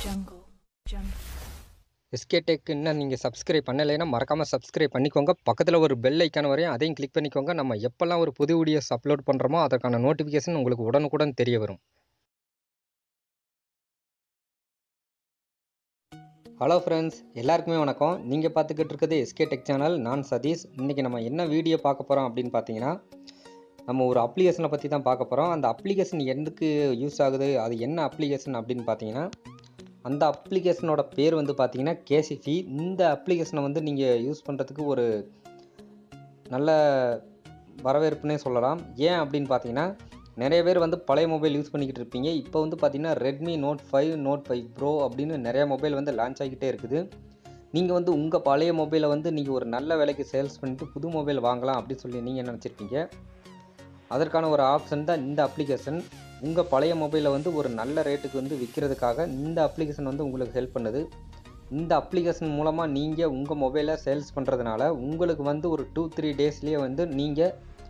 jungle, jungle. SK tech இன்னும் நீங்கள் subscribe பண்ணலைன்னா மறக்காமல் சப்ஸ்கிரைப் பண்ணிக்கோங்க பக்கத்தில் ஒரு பெல் ஐக்கான வரையும் அதையும் கிளிக் பண்ணிக்கோங்க நம்ம எப்போல்லாம் ஒரு புது வீடியோஸ் அப்லோட் பண்ணுறோமோ அதற்கான நோட்டிஃபிகேஷன் உங்களுக்கு உடனுக்குடன் தெரிய வரும் ஹலோ ஃப்ரெண்ட்ஸ் எல்லாருக்குமே வணக்கம் நீங்கள் பார்த்துக்கிட்டு இருக்கிறது எஸ்கே டெக் சேனல் நான் சதீஷ் இன்றைக்கி நம்ம என்ன வீடியோ பார்க்க போகிறோம் அப்படின்னு பார்த்தீங்கன்னா நம்ம ஒரு அப்ளிகேஷனை பற்றி தான் பார்க்க போகிறோம் அந்த அப்ளிகேஷன் எதுக்கு யூஸ் ஆகுது அது என்ன அப்ளிகேஷன் அப்படின்னு பார்த்தீங்கன்னா அந்த அப்ளிகேஷனோட பேர் வந்து பார்த்தீங்கன்னா கேசிஃபி இந்த அப்ளிகேஷனை வந்து நீங்கள் யூஸ் பண்ணுறதுக்கு ஒரு நல்ல வரவேற்புனே சொல்லலாம் ஏன் அப்படின்னு பார்த்தீங்கன்னா நிறைய பேர் வந்து பழைய மொபைல் யூஸ் பண்ணிக்கிட்டு இருப்பீங்க இப்போ வந்து பார்த்தீங்கன்னா Redmi Note five Note five Pro அப்படின்னு நிறைய மொபைல் வந்து லான்ச் ஆகிக்கிட்டே இருக்குது நீங்கள் வந்து உங்கள் பழைய மொபைலை வந்து நீங்கள் ஒரு நல்ல விலைக்கு சேல்ஸ் பண்ணிட்டு புது மொபைல் வாங்கலாம் அப்படின்னு சொல்லி நீங்கள் நினச்சிருப்பீங்க அதற்கான ஒரு ஆப்ஷன் தான் இந்த அப்ளிகேஷன் உங்கள் பழைய மொபைலை வந்து ஒரு நல்ல ரேட்டுக்கு வந்து விற்கிறதுக்காக இந்த அப்ளிகேஷன் வந்து உங்களுக்கு ஹெல்ப் பண்ணுது இந்த அப்ளிகேஷன் மூலமாக நீங்கள் உங்கள் மொபைலை சேல்ஸ் பண்ணுறதுனால உங்களுக்கு வந்து ஒரு டூ த்ரீ டேஸ்லேயே வந்து நீங்கள்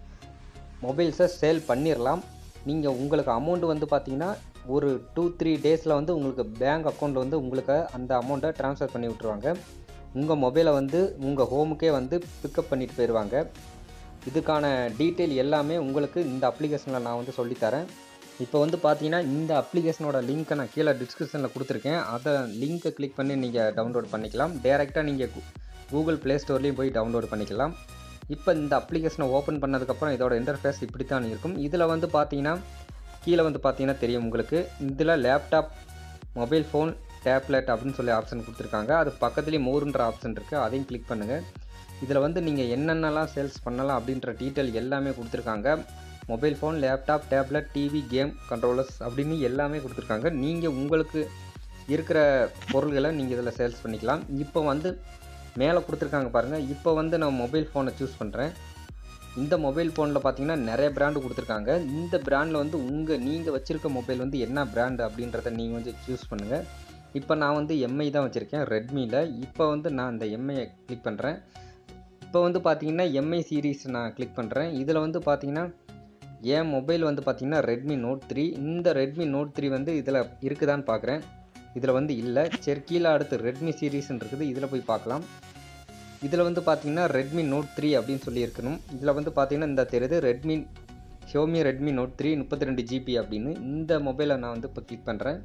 மொபைல்ஸை சேல் பண்ணிடலாம் நீங்கள் உங்களுக்கு அமௌண்ட் வந்து பார்த்தீங்கன்னா ஒரு டூ த்ரீ டேஸில் வந்து உங்களுக்கு பேங்க் அக்கௌண்ட்டில் வந்து உங்களுக்கு அந்த அமௌண்ட்டை ட்ரான்ஸ்ஃபர் பண்ணி விட்ருவாங்க உங்கள் மொபைலை வந்து உங்கள் ஹோமுக்கே வந்து பிக்கப் பண்ணிட்டு போயிடுவாங்க இதுக்கான டீட்டெயில் எல்லாமே உங்களுக்கு இந்த அப்ளிகேஷனில் நான் வந்து சொல்லித்தரேன் இப்போ வந்து பார்த்தீங்கன்னா இந்த அப்ளிகேஷனோட லிங்க்கை நான் கீழே டிஸ்கிரிப்ஷனில் கொடுத்துருக்கேன் அதை லிங்க்கை கிளிக் பண்ணி நீங்கள் டவுன்லோட் பண்ணிக்கலாம் டேரெக்டாக நீங்கள் கூகுள் ப்ளே ஸ்டோர்லேயும் போய் டவுன்லோட் பண்ணிக்கலாம் இப்போ இந்த அப்ளிகேஷனை ஓப்பன் பண்ணதுக்கப்புறம் இதோட இன்டர்ஃபேஸ் இப்படி தான் இருக்கும் இதில் வந்து பார்த்தீங்கன்னா கீழே வந்து பார்த்தீங்கன்னா தெரியும் உங்களுக்கு இதில் லேப்டாப் மொபைல் ஃபோன் டேப்லெட் அப்படின்னு சொல்லி ஆப்ஷன் கொடுத்துருக்காங்க அது பக்கத்துலேயே மோருன்ற ஆப்ஷன் இருக்குது அதையும் கிளிக் பண்ணுங்கள் இதில் வந்து நீங்கள் என்னென்னலாம் சேல்ஸ் பண்ணலாம் அப்படின்ற டீட்டெயில் எல்லாமே கொடுத்துருக்காங்க mobile phone laptop tablet TV game controllers அப்படின்னு எல்லாமே கொடுத்துருக்காங்க நீங்கள் உங்களுக்கு இருக்கிற பொருள்களை நீங்கள் இதில் சேல்ஸ் பண்ணிக்கலாம் இப்போ வந்து மேலே கொடுத்துருக்காங்க பாருங்கள் இப்போ வந்து நான் மொபைல் ஃபோனை சூஸ் பண்ணுறேன் இந்த மொபைல் ஃபோனில் பார்த்தீங்கன்னா நிறைய பிராண்டு கொடுத்துருக்காங்க இந்த பிராண்டில் வந்து உங்கள் நீங்கள் வச்சுருக்க மொபைல் வந்து என்ன பிராண்டு அப்படின்றத நீங்கள் வந்து சூஸ் பண்ணுங்கள் இப்போ நான் வந்து எம்ஐ தான் வச்சுருக்கேன் ரெட்மியில் இப்போ வந்து நான் இந்த எம்ஐயை கிளிக் பண்ணுறேன் இப்போ வந்து பார்த்தீங்கன்னா எம்ஐ சீரீஸ் நான் கிளிக் பண்ணுறேன் இதில் வந்து பார்த்தீங்கன்னா என் மொபைல் வந்து பார்த்தீங்கன்னா ரெட்மி நோட் த்ரீ இந்த ரெட்மி நோட் த்ரீ வந்து இதில் இருக்குதான்னு பார்க்குறேன் இதில் வந்து இல்லை சரி கீழே அடுத்து ரெட்மி சீரீஸ்ன்னு இருக்குது இதில் போய் பார்க்கலாம் இதில் வந்து பார்த்தீங்கன்னா ரெட்மி நோட் த்ரீ அப்படின்னு சொல்லி இருக்கணும் இதில் வந்து பார்த்தீங்கன்னா இந்த தெரியுது Redmi Xiaomi Redmi Note three முப்பத்தி ரெண்டு ஜிபி அப்படின்னு இந்த மொபைலை நான் வந்து இப்போ கிளிக் பண்ணுறேன்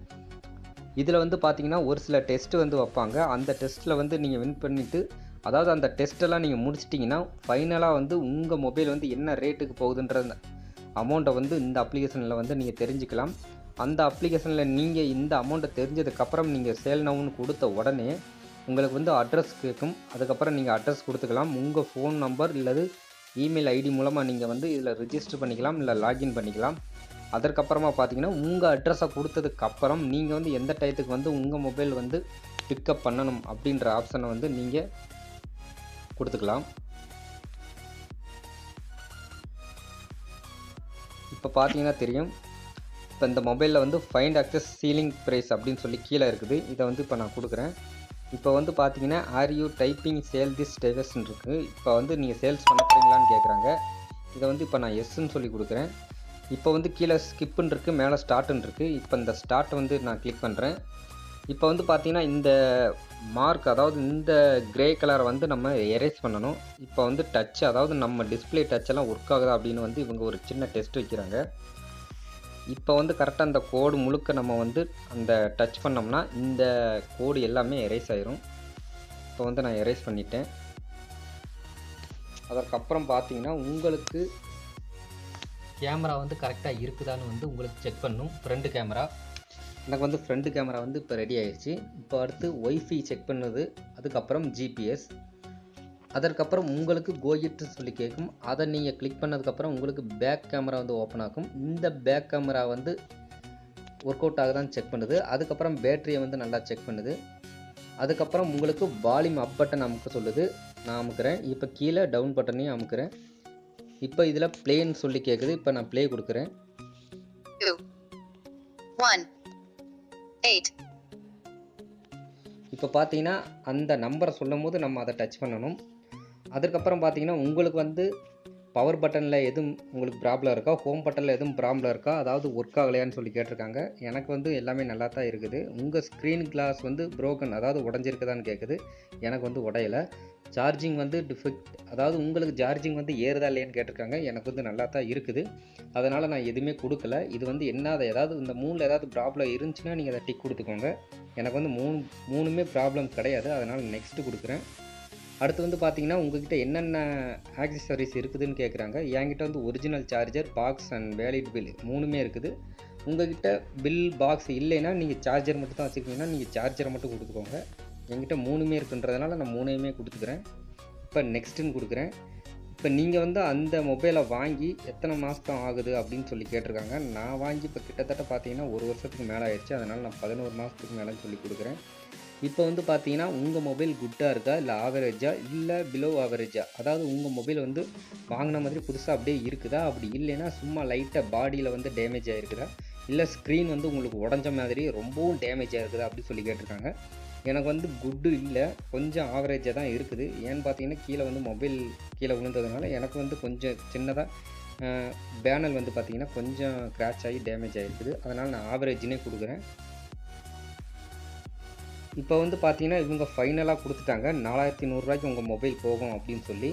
இதில் வந்து பார்த்தீங்கன்னா ஒரு சில டெஸ்ட் வந்து வைப்பாங்க அந்த டெஸ்ட்டில் வந்து நீங்கள் வின் பண்ணிவிட்டு அதாவது அந்த டெஸ்ட்டெல்லாம் நீங்கள் முடிச்சிட்டிங்கன்னா ஃபைனலாக வந்து உங்கள் மொபைல் வந்து என்ன ரேட்டுக்கு போகுதுன்ற அமௌண்ட்டை வந்து இந்த அப்ளிகேஷனில் வந்து நீங்கள் தெரிஞ்சுக்கலாம் அந்த அப்ளிகேஷனில் நீங்கள் இந்த அமௌண்ட்டை தெரிஞ்சதுக்கப்புறம் நீங்கள் சேல் நவுன்னு கொடுத்த உடனே உங்களுக்கு வந்து அட்ரஸ் கேட்கும் அதுக்கப்புறம் நீங்கள் அட்ரஸ் கொடுத்துக்கலாம் உங்கள் ஃபோன் நம்பர் இல்லது இமெயில் ஐடி மூலமாக நீங்கள் வந்து இதில் ரிஜிஸ்டர் பண்ணிக்கலாம் இல்லை லாகின் பண்ணிக்கலாம் அதற்கப்புறமா பார்த்தீங்கன்னா உங்கள் அட்ரஸை கொடுத்ததுக்கப்புறம் நீங்கள் வந்து எந்த டயத்துக்கு வந்து உங்கள் மொபைல் வந்து பிக்கப் பண்ணணும் அப்படின்ற ஆப்ஷனை வந்து நீங்கள் கொடுத்துக்கலாம் இப்போ பார்த்தீங்கன்னா தெரியும் இப்போ இந்த மொபைலில் வந்து ஃபைண்ட் அக்சஸ் சீலிங் ப்ரைஸ் அப்படின்னு சொல்லி கீழே இருக்குது இதை வந்து இப்போ நான் கொடுக்குறேன் இப்போ வந்து பார்த்தீங்கன்னா are you typing sell this டெவஸ்ன்னு இருக்குது இப்போ வந்து நீங்கள் சேல்ஸ் பண்ண போகிறீங்களான்னு கேட்குறாங்க இதை வந்து இப்போ நான் எஸ்ன்னு சொல்லி கொடுக்குறேன் இப்போ வந்து கீழே ஸ்கிப்புன்னு இருக்குது மேலே ஸ்டார்ட்டுன்னு இருக்குது இப்போ இந்த ஸ்டார்ட் வந்து நான் கிளிக் பண்ணுறேன் இப்போ வந்து பார்த்தீங்கன்னா இந்த மார்க் அதாவது இந்த கிரே கலரை வந்து நம்ம எரேஸ் பண்ணணும் இப்போ வந்து டச் அதாவது நம்ம டிஸ்பிளே டச் எல்லாம் ஒர்க் ஆகுதா அப்படின்னு வந்து இவங்க ஒரு சின்ன டெஸ்ட் வைக்கிறாங்க இப்போ வந்து கரெக்டாக அந்த கோடு முழுக்க நம்ம வந்து அந்த டச் பண்ணோம்னா இந்த கோடு எல்லாமே எரேஸ் ஆயிரும் இப்போ வந்து நான் எரேஸ் பண்ணிட்டேன் அதற்கப்புறம் பார்த்தீங்கன்னா உங்களுக்கு கேமரா வந்து கரெக்டாக இருக்குதான்னு வந்து உங்களுக்கு செக் பண்ணும் ஃப்ரண்ட் கேமரா எனக்கு வந்து ஃப்ரண்ட் கேமரா வந்து இப்போ ரெடி ஆயிடுச்சு இப்போ அடுத்து ஒய்ஃபை செக் பண்ணுது அதுக்கப்புறம் ஜிபிஎஸ் அதற்கப்புறம் உங்களுக்கு கோயிட்டு சொல்லி கேட்கும் அதை நீங்கள் கிளிக் பண்ணதுக்கப்புறம் உங்களுக்கு பேக் கேமரா வந்து ஓப்பன் ஆகும் இந்த பேக் கேமரா வந்து ஒர்க் அவுட் ஆகுதான்னு செக் பண்ணுது அதுக்கப்புறம் பேட்டரியை வந்து நல்லா செக் பண்ணுது அதுக்கப்புறம் உங்களுக்கு வால்யூம் அப் பட்டன் அமுக்க சொல்லுது நான் அமுக்கிறேன் இப்போ கீழே டவுன் பட்டனையும் அமுக்கிறேன் இப்போ இதில் ப்ளேன்னு சொல்லி கேட்குது இப்போ நான் ப்ளே கொடுக்குறேன் two, one, eight, இப்போ பார்த்தீங்கன்னா அந்த நம்பரை சொல்லும் போது நம்ம அதை டச் பண்ணணும் அதுக்கப்புறம் பார்த்தீங்கன்னா உங்களுக்கு வந்து பவர் பட்டனில் எதுவும் உங்களுக்கு ப்ராப்ளம் இருக்கா ஹோம் பட்டனில் எதுவும் ப்ராப்ளம் இருக்கா அதாவது ஒர்க் ஆகலையான்னு சொல்லி கேட்டிருக்காங்க எனக்கு வந்து எல்லாமே நல்லா தான் இருக்குது உங்கள் ஸ்க்ரீன் கிளாஸ் வந்து broken அதாவது உடஞ்சிருக்குதான்னு கேட்குது எனக்கு வந்து உடையலை சார்ஜிங் வந்து டிஃபெக்ட் அதாவது உங்களுக்கு சார்ஜிங் வந்து ஏறுதா இல்லையான்னு கேட்டிருக்காங்க எனக்கு வந்து நல்லா தான் இருக்குது அதனால் நான் எதுவுமே கொடுக்கல இது வந்து என்னது ஏதாவது இந்த மூணில் ஏதாவது ப்ராப்ளம் இருந்துச்சுன்னா நீங்கள் அதை டிக் கொடுத்துக்கோங்க எனக்கு வந்து மூணு மூணுமே ப்ராப்ளம் கிடையாது அதனால் நெக்ஸ்ட்டு கொடுக்குறேன் அடுத்து வந்து பார்த்தீங்கன்னா உங்ககிட்ட என்னென்ன ஆக்சசரிஸ் இருக்குதுன்னு கேட்குறாங்க என்கிட்ட வந்து original charger box and valid bill மூணுமே இருக்குது உங்ககிட்ட பில் பாக்ஸ் இல்லைன்னா நீங்கள் சார்ஜர் மட்டும் தான் வச்சுருக்கீங்கன்னா நீங்கள் சார்ஜரை மட்டும் கொடுத்துக்கோங்க என்கிட்ட மூணுமே இருக்குன்றதுனால நான் மூணையுமே கொடுத்துக்கிறேன் இப்போ நெக்ஸ்ட்டுன்னு கொடுக்குறேன் இப்போ நீங்கள் வந்து அந்த மொபைலை வாங்கி எத்தனை மாதம் ஆகுது அப்படின்னு சொல்லி கேட்டிருக்காங்க நான் வாங்கி இப்போ கிட்டத்தட்ட பார்த்தீங்கன்னா ஒரு வருஷத்துக்கு மேலே ஆயிடுச்சு அதனால் நான் பதினோரு மாதத்துக்கு மேலேன்னு சொல்லி கொடுக்குறேன் இப்போ வந்து பார்த்தீங்கன்னா உங்கள் மொபைல் குட்டாக இருக்கா இல்லை ஆவரேஜா இல்லை பிலோ ஆவரேஜா அதாவது உங்கள் மொபைல் வந்து வாங்கின மாதிரி புதுசாக அப்படியே இருக்குதா அப்படி இல்லைன்னா சும்மா லைட்டாக பாடியில் வந்து டேமேஜ் ஆகிருக்குதா இல்லை ஸ்க்ரீன் வந்து உங்களுக்கு உடஞ்ச மாதிரி ரொம்பவும் டேமேஜ் ஆகிருக்குதா அப்படி சொல்லி கேட்டிருக்காங்க எனக்கு வந்து குட்டு இல்லை கொஞ்சம் ஆவரேஜாக தான் இருக்குது ஏன்னு பார்த்தீங்கன்னா கீழே வந்து மொபைல் கீழே விழுந்ததுனால எனக்கு வந்து கொஞ்சம் சின்னதாக பேனல் வந்து பார்த்தீங்கன்னா கொஞ்சம் கிராச் ஆகி டேமேஜ் ஆகிருக்குது அதனால் நான் ஆவரேஜ்னே கொடுக்குறேன் இப்போ வந்து பார்த்தீங்கன்னா இவங்க ஃபைனலாக கொடுத்துட்டாங்க நாலாயிரத்தி நூறுரூவாய்க்கு உங்கள் மொபைல் போகும் அப்படின்னு சொல்லி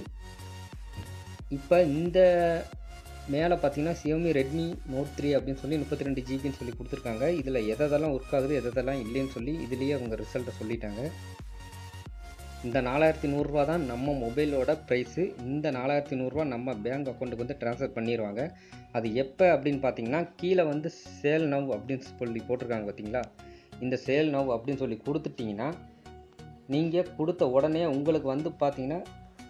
இப்போ இந்த மேலே பார்த்தீங்கன்னா சியோமி ரெட்மி நோட் த்ரீ அப்படின்னு சொல்லி முப்பத்தி ரெண்டு ஜிபின்னு சொல்லி கொடுத்துருக்காங்க இதில் எதெல்லாம் ஒர்க் ஆகுது எதெல்லாம் இல்லைன்னு சொல்லி இதுலேயே அவங்க ரிசல்ட்டை சொல்லிட்டாங்க இந்த நாலாயிரத்தி நூறுரூவா தான் நம்ம மொபைலோட ப்ரைஸு இந்த நாலாயிரத்தி நூறுரூவா நம்ம பேங்க் அக்கௌண்ட்டுக்கு வந்து ட்ரான்ஸ்ஃபர் பண்ணிடுவாங்க அது எப்போ அப்படின்னு பார்த்தீங்கன்னா கீழே வந்து சேல் நவ் அப்படின்னு சொல்லி போட்டிருக்காங்க பார்த்தீங்களா இந்த சேல் நவ் அப்படின்னு சொல்லி கொடுத்துட்டிங்கன்னா நீங்கள் கொடுத்த உடனே உங்களுக்கு வந்து பார்த்தீங்கன்னா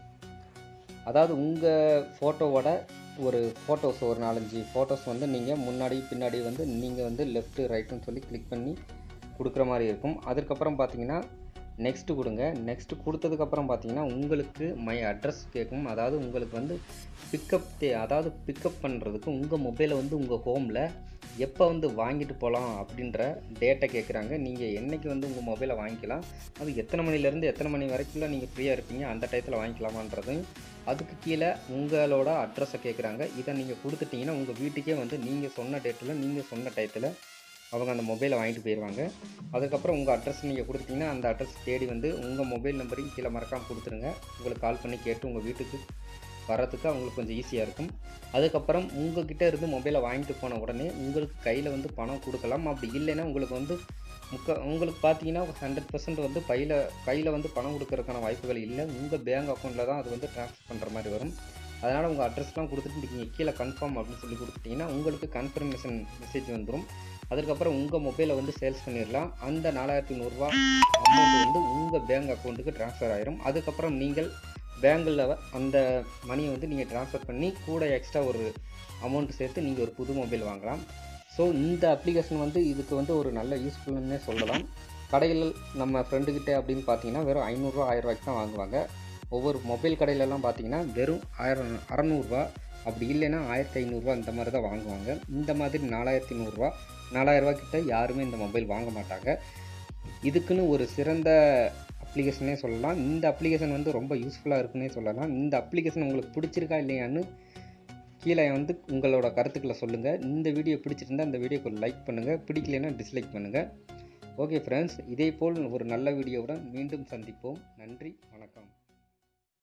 அதாவது உங்கள் ஃபோட்டோவோட ஒரு ஃபோட்டோஸ் ஒரு நாலஞ்சு ஃபோட்டோஸ் வந்து நீங்கள் முன்னாடி பின்னாடி வந்து நீங்கள் வந்து லெஃப்ட்டு ரைட்டுன்னு சொல்லி கிளிக் பண்ணி கொடுக்குற மாதிரி இருக்கும் அதுக்கப்புறம் பார்த்தீங்கன்னா நெக்ஸ்ட்டு கொடுங்க நெக்ஸ்ட்டு கொடுத்ததுக்கப்புறம் பார்த்தீங்கன்னா உங்களுக்கு மை அட்ரஸ் கேட்கும் அதாவது உங்களுக்கு வந்து பிக்கப் தே அதாவது பிக்கப் பண்ணுறதுக்கு உங்கள் மொபைலை வந்து உங்கள் ஹோமில் எப்போ வந்து வாங்கிட்டு போகலாம் அப்படின்ற டேட்டை கேட்குறாங்க நீங்கள் என்றைக்கு வந்து உங்கள் மொபைலை வாங்கிக்கலாம் அது எத்தனை மணிலேருந்து எத்தனை மணி வரைக்குள்ள நீங்கள் ஃப்ரீயாக இருப்பீங்க அந்த டயத்தில் வாங்கிக்கலாமான்றதையும் அதுக்கு கீழே உங்களோட அட்ரஸை கேட்குறாங்க இதை நீங்கள் கொடுத்துட்டிங்கன்னா உங்கள் வீட்டுக்கே வந்து நீங்கள் சொன்ன டேட்டில் நீங்கள் சொன்ன டயத்தில் அவங்க அந்த மொபைலை வாங்கிட்டு போயிடுவாங்க அதுக்கப்புறம் உங்கள் அட்ரஸ் நீங்கள் கொடுத்தீங்கன்னா அந்த அட்ரஸ் தேடி வந்து உங்கள் மொபைல் நம்பரையும் கீழே மறக்காமல் கொடுத்துருங்க உங்களுக்கு கால் பண்ணி கேட்டு உங்கள் வீட்டுக்கு வர்றதுக்கு அவங்களுக்கு கொஞ்சம் ஈஸியாக இருக்கும் அதுக்கப்புறம் உங்ககிட்ட இருந்து மொபைலை வாங்கிட்டு போன உடனே உங்களுக்கு கையில் வந்து பணம் கொடுக்கலாம் அப்படி இல்லைன்னா உங்களுக்கு வந்து முக்க உங்களுக்கு பார்த்தீங்கன்னா ஹண்ட்ரட் பர்சன்ட் வந்து பையில் கையில் வந்து பணம் கொடுக்கறதுக்கான வாய்ப்புகள் இல்லை உங்கள் பேங்க் அக்கௌண்ட்டில் தான் அது வந்து ட்ரான்ஸ்ஃபர் பண்ணுற மாதிரி வரும் அதனால் உங்கள் அட்ரஸ்லாம் கொடுத்துட்டு நீங்கள் கீழே கன்ஃபார்ம் அப்படின்னு சொல்லி கொடுத்துட்டிங்கன்னா உங்களுக்கு கன்ஃபர்மேஷன் மெசேஜ் வந்துடும் அதுக்கப்புறம் உங்கள் மொபைலை வந்து சேல்ஸ் பண்ணிடலாம் அந்த நாலாயிரத்தி நூறுரூவா அமௌண்ட் வந்து உங்கள் பேங்க் அக்கௌண்ட்டுக்கு ட்ரான்ஸ்ஃபர் ஆயிரும் அதுக்கப்புறம் நீங்கள் பேங்கில் அந்த மணியை வந்து நீங்கள் ட்ரான்ஸ்ஃபர் பண்ணி கூட எக்ஸ்ட்ரா ஒரு அமௌண்ட் சேர்த்து நீங்கள் ஒரு புது மொபைல் வாங்கலாம் ஸோ இந்த அப்ளிகேஷன் வந்து இதுக்கு வந்து ஒரு நல்ல யூஸ்ஃபுல்லுன்னே சொல்லலாம் கடையில் நம்ம ஃப்ரெண்டுக்கிட்ட அப்படின்னு பார்த்தீங்கன்னா வெறும் ஐநூறுரூவா ஆயிரரூவாய்க்கு தான் வாங்குவாங்க ஒவ்வொரு மொபைல் கடையிலலாம் பார்த்தீங்கன்னா வெறும் ஆயிரம் அறநூறுவா அப்படி இல்லைன்னா ஆயிரத்தி ஐநூறுரூவா இந்த மாதிரி தான் வாங்குவாங்க இந்த மாதிரி நாலாயிரத்தி நூறுரூவா நாலாயிரரூவா கிட்ட யாருமே இந்த மொபைல் வாங்க மாட்டாங்க இதுக்குன்னு ஒரு சிறந்த அப்ளிகேஷனே சொல்லலாம் இந்த அப்ளிகேஷன் வந்து ரொம்ப யூஸ்ஃபுல்லாக இருக்குன்னே சொல்லலாம் இந்த அப்ளிகேஷன் உங்களுக்கு பிடிச்சிருக்கா இல்லையான்னு கீழே வந்து உங்களோட கருத்துக்களை சொல்லுங்கள் இந்த வீடியோ பிடிச்சிருந்தா இந்த வீடியோக்கு ஒரு லைக் பண்ணுங்கள் பிடிக்கலைன்னா டிஸ்லைக் பண்ணுங்கள் ஓகே ஃப்ரெண்ட்ஸ் இதே போல் ஒரு நல்ல வீடியோவுடன் மீண்டும் சந்திப்போம் நன்றி வணக்கம்